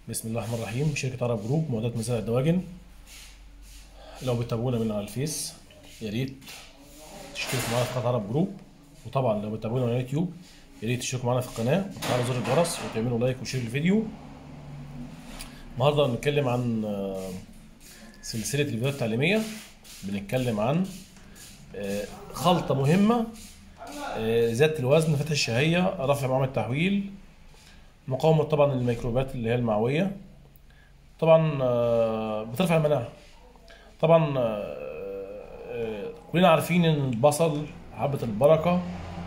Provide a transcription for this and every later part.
بسم الله الرحمن الرحيم شركة عرب جروب معدات مزارع الدواجن لو بتتابعونا من على الفيس يا ريت تشتركوا معانا في قناة عرب جروب وطبعا لو بتتابعونا على اليوتيوب يا ريت تشتركوا معانا في القناة وتفعلوا زر الجرس وتعملوا لايك وشير الفيديو النهارده هنتكلم عن آه، سلسلة الفيديوهات التعليمية بنتكلم عن آه، خلطة مهمة آه، زيادة الوزن فتح الشهية رفع معامل التحويل مقاومة طبعا الميكروبات اللي هي المعوية طبعا آه، بترفع المناعة طبعا آه، آه، كلنا عارفين ان البصل حبة البركة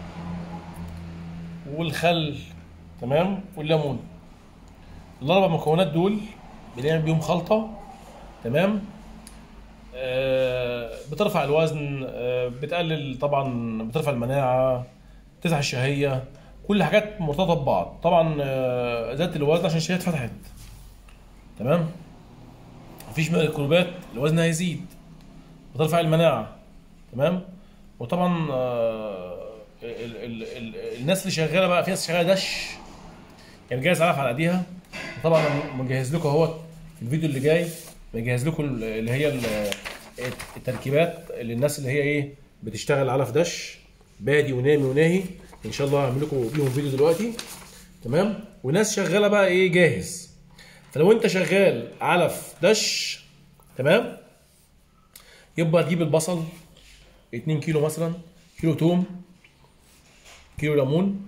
والخل تمام والليمون الاربع مكونات دول بنعمل بيهم خلطة تمام آه، بترفع الوزن آه، بتقلل طبعا بترفع المناعة بتفتح الشهية كل حاجات مرتبطة ببعض طبعا آه، زادت الوزن عشان الشهية اتفتحت تمام مفيش ميكروبات الوزن هيزيد بترفع المناعة تمام وطبعا آه، ال ال ال الناس اللي شغالة بقى في ناس شغالة دش يعني جاهز علف على ايديها طبعا أنا مجهز لكم اهوت في الفيديو اللي جاي مجهز لكم اللي هي ال- التركيبات اللي الناس اللي هي ايه بتشتغل علف دش بادي ونامي وناهي ان شاء الله هعمل لكم بيهم فيديو دلوقتي تمام وناس شغاله بقى ايه جاهز فلو انت شغال علف دش تمام يبقى تجيب البصل 2 كيلو مثلا كيلو توم كيلو ليمون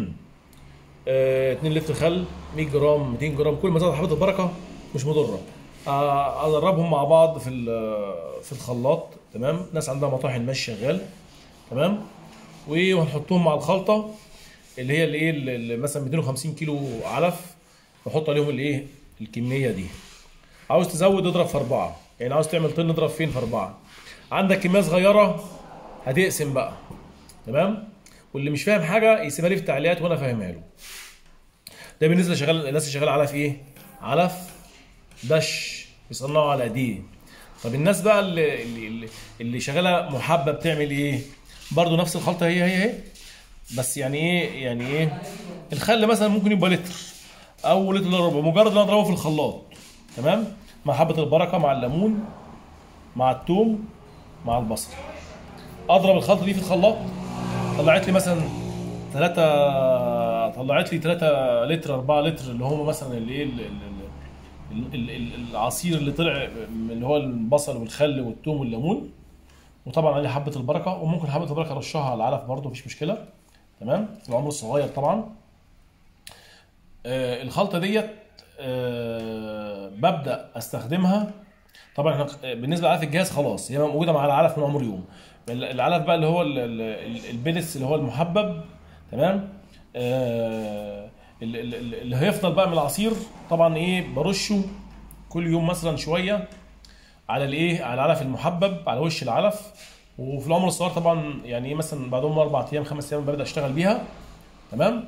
2 لتر خل 100 جرام 200 جرام كل ما زاد حبه البركه مش مضره آه، ادربهم مع بعض في ال- في الخلاط تمام ناس عندها مطاحن ماشي شغال تمام وهنحطهم مع الخلطه اللي هي الايه اللي- اللي مثلا 250 كيلو علف نحط عليهم الايه الكميه دي عاوز تزود اضرب في اربعه يعني عاوز تعمل طن اضرب فين في اربعه عندك كميه صغيره هتقسم بقى تمام واللي مش فاهم حاجه يسيبها لي في التعليقات وانا فاهمها له ده بالنسبه لشغال الناس اللي شغاله علف ايه علف دش بيصنعوا على ايديه طب الناس بقى اللي اللي, اللي شغاله محبه بتعمل ايه برضو نفس الخلطه هي هي هي بس يعني ايه يعني ايه الخل مثلا ممكن يبقى لتر او لتر الا ربع مجرد ان انا اضربه في الخلاط تمام مع حبه البركه مع الليمون مع الثوم مع البصل اضرب الخلطه دي في الخلاط طلعت لي مثلا ثلاثة طلعت لي 3 لتر 4 لتر اللي هم مثلا الايه ال- ال- ال- ال- ال- العصير اللي طلع من اللي هو البصل والخل والثوم والليمون وطبعا عليه حبه البركه وممكن حبه البركه ارشها على العلف برده مفيش مشكله تمام في العمر الصغير طبعا آه الخلطه ديت آه ببدا استخدمها طبعا احنا بالنسبه لعلف الجهاز خلاص هي موجوده مع العلف من عمر يوم العلف بقى اللي هو ال- ال- البلس اللي هو المحبب تمام آه ال- ال- ال- اللي هيفضل بقى من العصير طبعا ايه برشه كل يوم مثلا شويه على الايه على العلف المحبب على وش العلف وفي العمر الصغير طبعا يعني ايه مثلا بعدهم اربع ايام خمس ايام ببدا اشتغل بيها تمام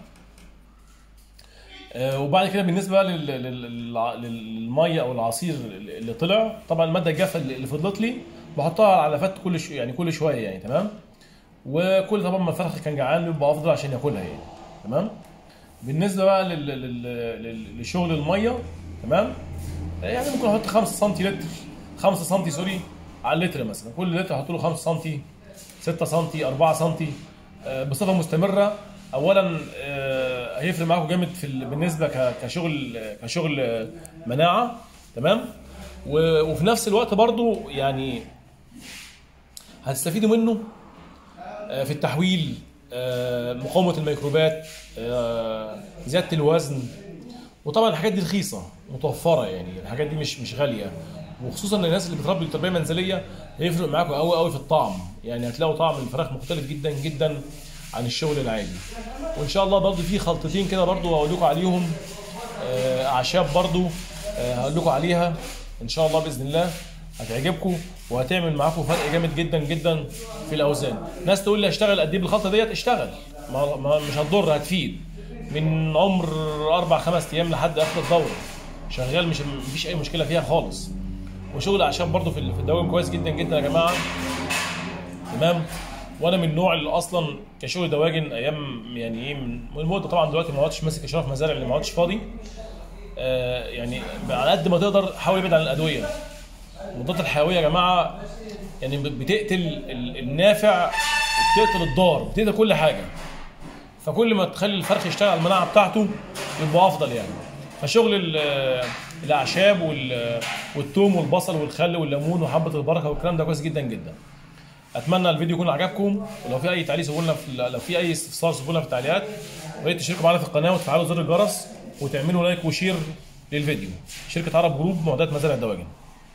آه، وبعد كده بالنسبه لل- لل- لل- للميه او العصير اللي طلع طبعا الماده الجافه اللي اللي فضلت لي بحطها على العلافات كل شو يعني كل شويه يعني تمام وكل طبعا ما الفرخ كان جعان يبقى افضل عشان ياكلها يعني تمام بالنسبه بقى لل- لل- لل- لشغل الميه تمام يعني ممكن احط 5 سم لتر 5 سم سوري على اللتر مثلا كل لتر احط له 5 سم 6 سم 4 سم آه، بصفه مستمره اولا آه، هيفرق معاكم جامد في ال- بالنسبه ك- كشغل كشغل آه، مناعه تمام و- وفي نفس الوقت برضو يعني هتستفيدوا منه آه، في التحويل آه، مقاومه الميكروبات آه، زياده الوزن وطبعا الحاجات دي رخيصه متوفره يعني الحاجات دي مش مش غاليه وخصوصا الناس اللي بتربي تربيه منزليه هيفرق معاكم قوي قوي في الطعم يعني هتلاقوا طعم الفراخ مختلف جدا جدا عن الشغل العادي وان شاء الله برضو في خلطتين كده برضو هقول لكم عليهم آه، اعشاب برضو آه، هقول لكم عليها ان شاء الله باذن الله هتعجبكم وهتعمل معاكم فرق جامد جدا جدا في الاوزان ناس تقول لي اشتغل قد ايه بالخلطه ديت اشتغل ما ما مش هتضر هتفيد من عمر اربع خمس ايام لحد اخر الدوره شغال مش مفيش اي مشكله فيها خالص وشغل اعشاب برضو في ال- في الدواجن كويس جدا جدا يا جماعه تمام وانا من النوع اللي اصلا كشغل دواجن ايام يعني ايه من من مده طبعا دلوقتي ما عدتش ماسك اشراف مزارع اللي ما عدتش فاضي آه، يعني على قد ما تقدر حاول ابعد عن الادويه المضادات الحيويه يا جماعه يعني بتقتل ال- النافع وبتقتل الضار بتقتل كل حاجه فكل ما تخلي الفرخ يشتغل على المناعه بتاعته يبقى افضل يعني فشغل ال- الاعشاب وال- والثوم والبصل والخل والليمون وحبه البركه والكلام ده كويس جدا جدا اتمنى الفيديو يكون عجبكم ولو في اي تعليق سيبوا لنا في لو في اي استفسار سيبوا لنا في التعليقات ويا ريت تشتركوا معانا في القناه وتفعلوا زر الجرس وتعملوا لايك وشير للفيديو شركه عرب جروب معدات مزارع الدواجن